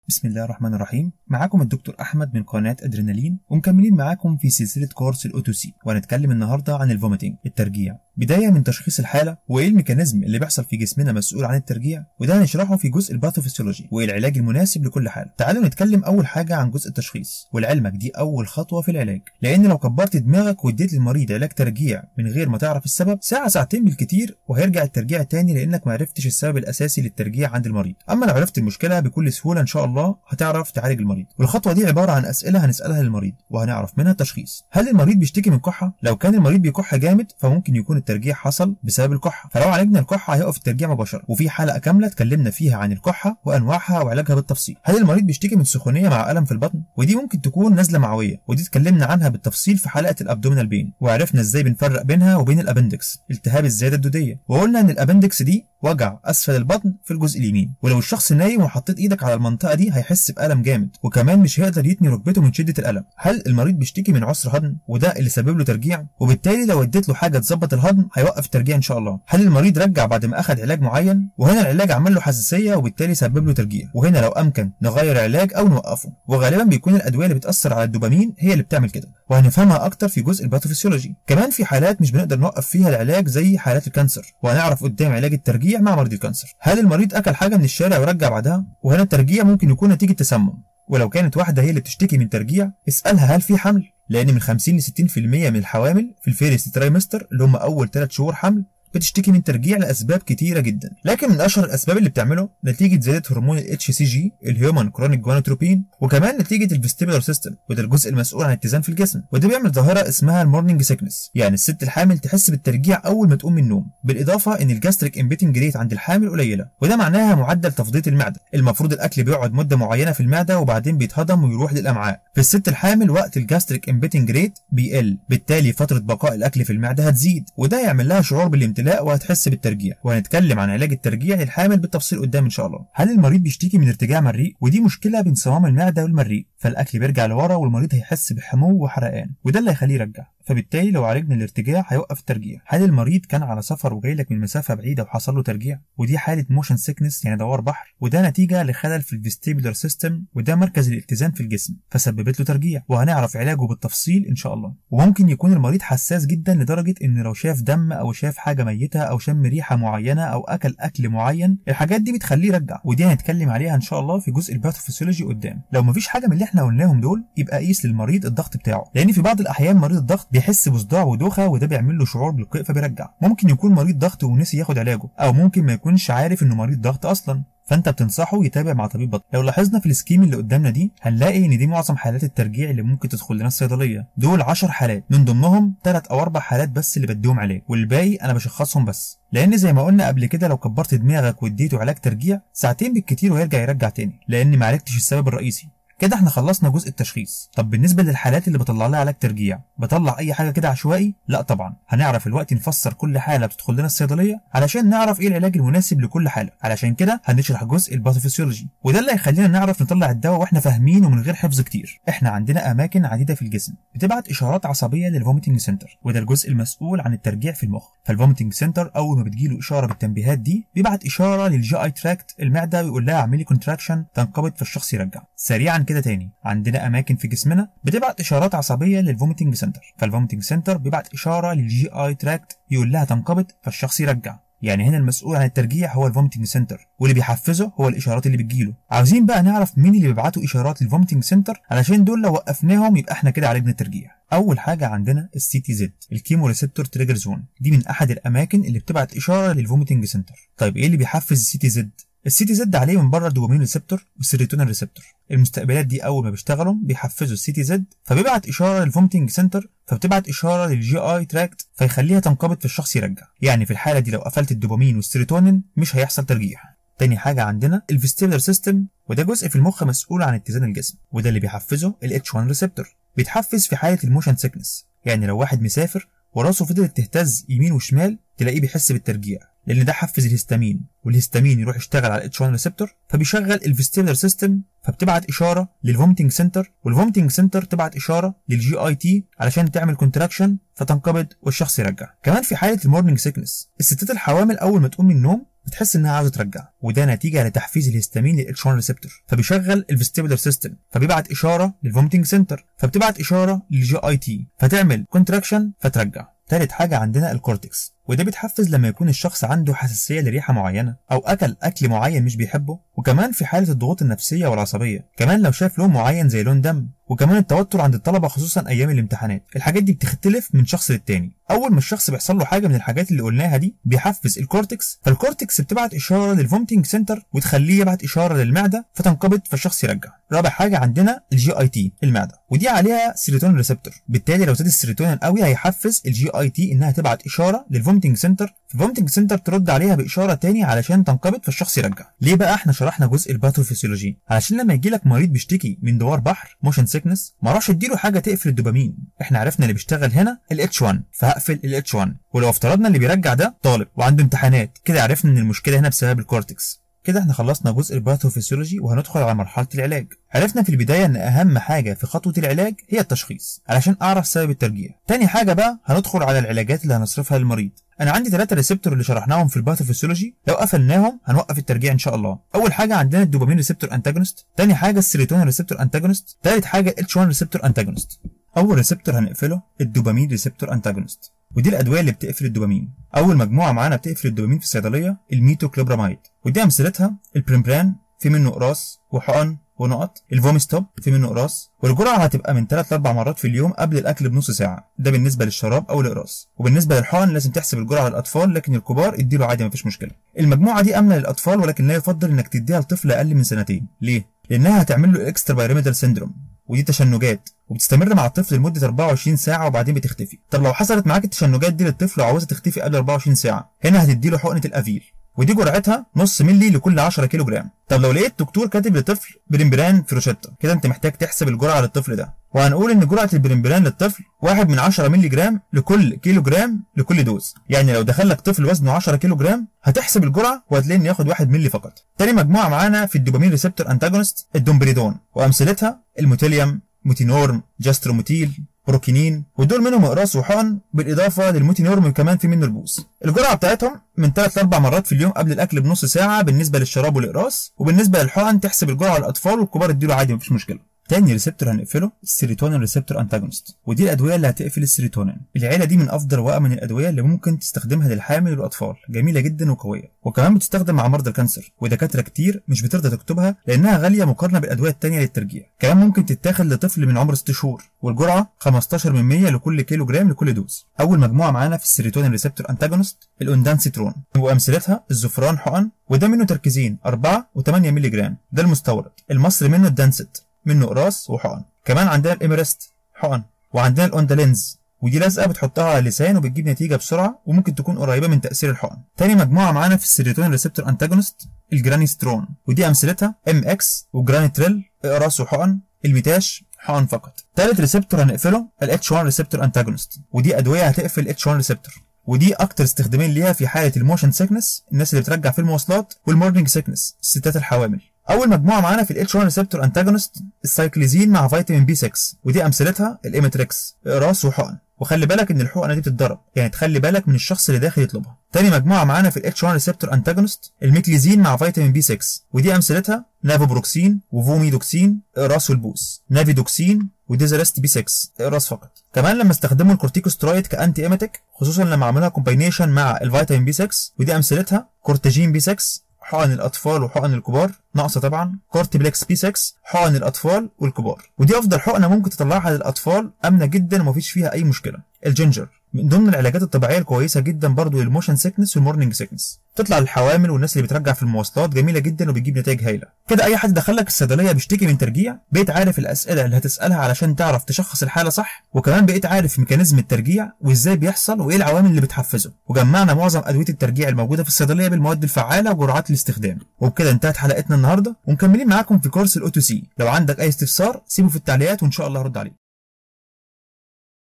بسم الله الرحمن الرحيم معاكم الدكتور احمد من قناه ادرينالين ومكملين معاكم في سلسله كورس الاوتو سي وهنتكلم النهارده عن الفوميتنج الترجيع بدايه من تشخيص الحاله وايه الميكانيزم اللي بيحصل في جسمنا مسؤول عن الترجيع وده هنشرحه في جزء الباثوفيسيولوجي وايه العلاج المناسب لكل حاله تعالوا نتكلم اول حاجه عن جزء التشخيص ولعلمك دي اول خطوه في العلاج لان لو كبرت دماغك واديت للمريض علاج ترجيع من غير ما تعرف السبب ساعه ساعتين بالكتير وهيرجع الترجيع تاني لانك ما عرفتش السبب الاساسي للترجيع عند المريض اما لو عرفت المشكله بكل سهوله ان شاء الله هتعرف تعالج المريض والخطوه دي عباره عن اسئله هنسالها للمريض وهنعرف منها التشخيص هل المريض بيشتكي من كحه لو كان المريض بيكح جامد فممكن يكون الترجيع حصل بسبب الكحه فلو عالجنا الكحه هيقف الترجيع مباشره وفي حلقه كامله اتكلمنا فيها عن الكحه وانواعها وعلاجها بالتفصيل هل المريض بيشتكي من سخونيه مع الم في البطن ودي ممكن تكون نزله معويه ودي اتكلمنا عنها بالتفصيل في حلقه الابدومينال بين وعرفنا ازاي بنفرق بينها وبين الابندكس التهاب الزياده الدوديه وقلنا ان الابندكس دي وجع اسفل البطن في الجزء اليمين ولو الشخص نايم وحطيت ايدك على المنطقه دي هيحس بالم جامد وكمان مش هيقدر يتني ركبته من شده الالم هل المريض بيشتكي من عسر هضم وده اللي سبب له ترجيع وبالتالي لو اديت له حاجه تظبط الهضم هيوقف الترجيع ان شاء الله هل المريض رجع بعد ما اخذ علاج معين وهنا العلاج عمل له حساسيه وبالتالي سبب له ترجيع وهنا لو امكن نغير علاج او نوقفه وغالبا بيكون الادويه اللي بتاثر على الدوبامين هي اللي بتعمل كده وهنفهمها اكتر في جزء الباثوفيسيولوجي كمان في حالات مش بنقدر نوقف فيها العلاج زي حالات الكانسر وهنعرف قدام علاج الترجيع مع مريض الكانسر هل المريض اكل حاجه من الشارع ورجع بعدها وهنا الترجيع ممكن يكون نتيجه تسمم ولو كانت واحده هي اللي بتشتكي من ترجيع اسالها هل في حمل لان من 50 ل 60% من الحوامل في الفيرست ترايمستر اللي هم اول 3 شهور حمل بتشتكي من ترجيع لاسباب كتيره جدا لكن من اشهر الاسباب اللي بتعمله نتيجه زياده هرمون الاتش سي جي الهيومن كرونيك جوانوتروبين وكمان نتيجه الفيستيبولار سيستم وده الجزء المسؤول عن الاتزان في الجسم وده بيعمل ظاهره اسمها المورنينج سيكنس يعني الست الحامل تحس بالترجيع اول ما تقوم من النوم بالاضافه ان الجاستريك امبيتنج ريت عند الحامل قليله وده معناها معدل تفضيه المعده المفروض الاكل بيقعد مده معينه في المعده وبعدين بيتهضم ويروح للامعاء في الست الحامل وقت الجاستريك امبيتنج ريت بيقل بالتالي فتره بقاء الاكل في المعده هتزيد وده يعمل لها شعور بالامتلاء وهتحس بالترجيع وهنتكلم عن علاج الترجيع للحامل بالتفصيل قدام ان شاء الله هل المريض بيشتكي من ارتجاع مريء ودي مشكله بين صمام المعده والمريء فالاكل بيرجع لورا والمريض هيحس بحمو وحرقان وده اللي هيخليه يرجع فبالتالي لو عالجنا الارتجاع هيوقف الترجيع هل المريض كان على سفر وجاي لك من مسافه بعيده وحصل له ترجيع ودي حاله موشن سيكنس يعني دوار بحر وده نتيجه لخلل في الفيستيبولار سيستم وده مركز الاتزان في الجسم فسببت له ترجيع وهنعرف علاجه بالتفصيل ان شاء الله وممكن يكون المريض حساس جدا لدرجه ان لو شاف دم او شاف حاجه ميته او شم ريحه معينه او اكل اكل معين الحاجات دي بتخليه يرجع ودي هنتكلم عليها ان شاء الله في جزء الباثوفيسيولوجي قدام لو مفيش حاجه من اللي احنا قلناهم دول يبقى قيس للمريض الضغط بتاعه لان في بعض الاحيان مريض الضغط بيحس بصداع ودوخه وده بيعمل له شعور بالقيء فبيرجع ممكن يكون مريض ضغط ونسي ياخد علاجه او ممكن ما يكونش عارف انه مريض ضغط اصلا فانت بتنصحه يتابع مع طبيب بطن لو لاحظنا في السكيم اللي قدامنا دي هنلاقي ان دي معظم حالات الترجيع اللي ممكن تدخل لنا الصيدليه دول 10 حالات من ضمنهم 3 او 4 حالات بس اللي بديهم علاج والباقي انا بشخصهم بس لان زي ما قلنا قبل كده لو كبرت دماغك واديته علاج ترجيع ساعتين بالكتير ويرجع يرجع تاني لان ما عالجتش السبب الرئيسي كده احنا خلصنا جزء التشخيص طب بالنسبه للحالات اللي بطلع لها علاج ترجيع بطلع اي حاجه كده عشوائي لا طبعا هنعرف الوقت نفسر كل حاله بتدخل لنا الصيدليه علشان نعرف ايه العلاج المناسب لكل حاله علشان كده هنشرح جزء الباثوفيسيولوجي وده اللي هيخلينا نعرف نطلع الدواء واحنا فاهمين ومن غير حفظ كتير احنا عندنا اماكن عديده في الجسم بتبعت اشارات عصبيه للفوميتنج سنتر وده الجزء المسؤول عن الترجيع في المخ فالفوميتنج سنتر اول ما بتجيله اشاره بالتنبيهات دي بيبعت اشاره للجي اي تراكت المعده ويقول لها اعملي كونتراكشن تنقبض فالشخص يرجع سريعا كده تاني عندنا اماكن في جسمنا بتبعت اشارات عصبيه للفوميتنج سنتر فالفوميتنج سنتر بيبعت اشاره للجي اي تراكت يقول لها تنقبض فالشخص يرجع يعني هنا المسؤول عن الترجيع هو الفوميتنج سنتر واللي بيحفزه هو الاشارات اللي بتجيله عاوزين بقى نعرف مين اللي بيبعتوا اشارات للفوميتنج سنتر علشان دول لو وقفناهم يبقى احنا كده عالجنا الترجيع اول حاجه عندنا السي تي زد الكيمو ريسبتور تريجر زون دي من احد الاماكن اللي بتبعت اشاره للفوميتنج سنتر طيب ايه اللي بيحفز السي تي زد السي تي زد عليه من بره الدوبامين ريسبتور والسيروتونين ريسبتور المستقبلات دي اول ما بيشتغلوا بيحفزوا السي تي زد فبيبعت اشاره للفومتنج سنتر فبتبعت اشاره للجي اي تراكت فيخليها تنقبض في الشخص يرجع يعني في الحاله دي لو قفلت الدوبامين والسيروتونين مش هيحصل ترجيع تاني حاجة عندنا الفيستيبولار سيستم وده جزء في المخ مسؤول عن اتزان الجسم وده اللي بيحفزه ال H1 ريسبتور بيتحفز في حالة الموشن سيكنس يعني لو واحد مسافر وراسه فضلت تهتز يمين وشمال تلاقيه بيحس بالترجيع لان ده حفز الهستامين والهستامين يروح يشتغل على الاتش 1 ريسبتور فبيشغل الفيستيبولار سيستم فبتبعت اشاره للفومتنج سنتر والفومتنج سنتر تبعت اشاره للجي اي تي علشان تعمل كونتراكشن فتنقبض والشخص يرجع كمان في حاله المورنينج سيكنس الستات الحوامل اول ما تقوم من النوم بتحس انها عاوزه ترجع وده نتيجه لتحفيز الهستامين للاتش 1 ريسبتور فبيشغل الفيستيبولار سيستم فبيبعت اشاره للفوميتنج سنتر فبتبعت اشاره للجي اي تي فتعمل كونتراكشن فترجع تالت حاجة عندنا الكورتكس وده بيتحفز لما يكون الشخص عنده حساسية لريحة معينة أو أكل أكل معين مش بيحبه وكمان في حالة الضغوط النفسية والعصبية كمان لو شاف لون معين زي لون دم وكمان التوتر عند الطلبة خصوصا أيام الامتحانات الحاجات دي بتختلف من شخص للتاني أول ما الشخص بيحصل له حاجة من الحاجات اللي قلناها دي بيحفز الكورتكس فالكورتكس بتبعت إشارة للفومتنج سنتر وتخليه يبعت إشارة للمعدة فتنقبض فالشخص يرجع رابع حاجة عندنا الجي اي تي المعدة ودي عليها سيروتونين ريسبتور بالتالي لو زاد السيروتونين قوي هيحفز الجي اي تي انها تبعت اشاره للفومتنج سنتر الفومتنج سنتر ترد عليها باشاره تاني علشان تنقبض فالشخص يرجع ليه بقى احنا شرحنا جزء الباثوفيسيولوجي علشان لما يجي لك مريض بيشتكي من دوار بحر موشن سيكنس ما اروحش اديله حاجه تقفل الدوبامين احنا عرفنا اللي بيشتغل هنا الاتش 1 فهقفل الاتش 1 ولو افترضنا اللي بيرجع ده طالب وعنده امتحانات كده عرفنا ان المشكله هنا بسبب الكورتكس كده احنا خلصنا جزء الباثوفيسيولوجي وهندخل على مرحله العلاج عرفنا في البدايه ان اهم حاجه في خطوه العلاج هي التشخيص علشان اعرف سبب الترجيع تاني حاجه بقى هندخل على العلاجات اللي هنصرفها للمريض انا عندي ثلاثة ريسبتور اللي شرحناهم في الباثوفيسيولوجي لو قفلناهم هنوقف الترجيع ان شاء الله اول حاجه عندنا الدوبامين ريسبتور انتاجونست تاني حاجه السيروتونين ريسبتور انتاجونست تالت حاجه اتش 1 ريسبتور انتاجونست اول ريسبتور هنقفله الدوبامين ريسبتور انتاجونست ودي الادويه اللي بتقفل الدوبامين اول مجموعه معانا بتقفل الدوبامين في الصيدليه الميتوكلوبراميد ودي امثلتها البريمبران في منه قراص وحقن ونقط الفوميستوب في منه قراص والجرعه هتبقى من 3 ل 4 مرات في اليوم قبل الاكل بنص ساعه ده بالنسبه للشراب او القراص وبالنسبه للحقن لازم تحسب الجرعه للاطفال لكن الكبار اديله عادي مفيش مشكله المجموعه دي امنه للاطفال ولكن لا يفضل انك تديها لطفل اقل من سنتين ليه لانها هتعمل له اكسترا بايريميدال سيندروم ودي تشنجات وبتستمر مع الطفل لمده 24 ساعه وبعدين بتختفي طب لو حصلت معاك التشنجات دي للطفل وعاوزه تختفي قبل 24 ساعه هنا هتديله حقنه الافيل ودي جرعتها نص ملي لكل 10 كيلو جرام طب لو لقيت دكتور كاتب لطفل بريمبران في روشته كده انت محتاج تحسب الجرعه للطفل ده وهنقول ان جرعه البريمبران للطفل 1 من 10 ملي جرام لكل كيلو جرام لكل دوز يعني لو دخل لك طفل وزنه 10 كيلو جرام هتحسب الجرعه وهتلاقي انه ياخد 1 ملي فقط تاني مجموعه معانا في الدوبامين ريسبتور انتاجونست الدومبريدون وامثلتها الموتيليوم موتينورم جاستروموتيل بروكينين ودول منهم اقراص وحقن بالاضافه للموتينورم كمان في منه البوس الجرعه بتاعتهم من 3 ل 4 مرات في اليوم قبل الاكل بنص ساعه بالنسبه للشراب والاقراص وبالنسبه للحقن تحسب الجرعه للاطفال والكبار اديله عادي مفيش مشكله تاني ريسبتور هنقفله السيروتونين ريسبتور انتاجونست ودي الادويه اللي هتقفل السيروتونين العيله دي من افضل وامن الادويه اللي ممكن تستخدمها للحامل والاطفال جميله جدا وقويه وكمان بتستخدم مع مرضى الكانسر ودكاتره كتير مش بترضى تكتبها لانها غاليه مقارنه بالادويه التانيه للترجيع كمان ممكن تتاخد لطفل من عمر 6 شهور والجرعه 15 من 100 لكل كيلو جرام لكل دوز اول مجموعه معانا في السيروتونين ريسبتور انتاجونست الاوندانسيترون وامثلتها الزفران حقن وده منه تركيزين 4 و8 مللي جرام ده المستورد المصري منه الدانست منه قراص وحقن كمان عندنا الاميرست حقن وعندنا الاوندالينز ودي لازقه بتحطها على اللسان وبتجيب نتيجه بسرعه وممكن تكون قريبه من تاثير الحقن تاني مجموعه معانا في السيروتونين ريسبتور انتاجونست الجرانيسترون ودي امثلتها ام اكس وجرانيتريل اقراص وحقن الميتاش حقن فقط تالت ريسبتور هنقفله الاتش 1 ريسبتور انتاجونست ودي ادويه هتقفل الاتش 1 ريسبتور ودي اكتر استخدامين ليها في حاله الموشن سيكنس الناس اللي بترجع في المواصلات والمورنينج سيكنس الستات الحوامل اول مجموعه معانا في الاتش 1 ريسبتور انتاجونست السايكليزين مع فيتامين بي 6 ودي امثلتها الاميتريكس اقراص وحقن وخلي بالك ان الحقنه دي بتتضرب يعني تخلي بالك من الشخص اللي داخل يطلبها تاني مجموعه معانا في الاتش 1 ريسبتور انتاجونست الميكليزين مع فيتامين بي 6 ودي امثلتها نافوبروكسين وفوميدوكسين اقراص والبوس نافيدوكسين وديزرست بي 6 اقراص فقط كمان لما استخدموا الكورتيكوسترويد كانتي ايميتيك خصوصا لما عملوها كومباينيشن مع الفيتامين بي 6 ودي امثلتها كورتاجين بي 6 حقن الاطفال وحقن الكبار ناقصه طبعا كورتيبلكس بي 6 حقن الاطفال والكبار ودي افضل حقنه ممكن تطلعها للاطفال امنه جدا ومفيش فيها اي مشكله الجينجر من ضمن العلاجات الطبيعيه الكويسه جدا برضو للموشن سيكنس والمورنينج سيكنس تطلع للحوامل والناس اللي بترجع في المواصلات جميله جدا وبتجيب نتائج هايله كده اي حد دخلك الصيدليه بيشتكي من ترجيع بقيت عارف الاسئله اللي هتسالها علشان تعرف تشخص الحاله صح وكمان بقيت عارف ميكانيزم الترجيع وازاي بيحصل وايه العوامل اللي بتحفزه وجمعنا معظم ادويه الترجيع الموجوده في الصيدليه بالمواد الفعاله وجرعات الاستخدام وبكده انتهت حلقتنا النهارده ومكملين معاكم في كورس الاو تو سي لو عندك اي استفسار سيبه في التعليقات وان شاء الله هرد عليك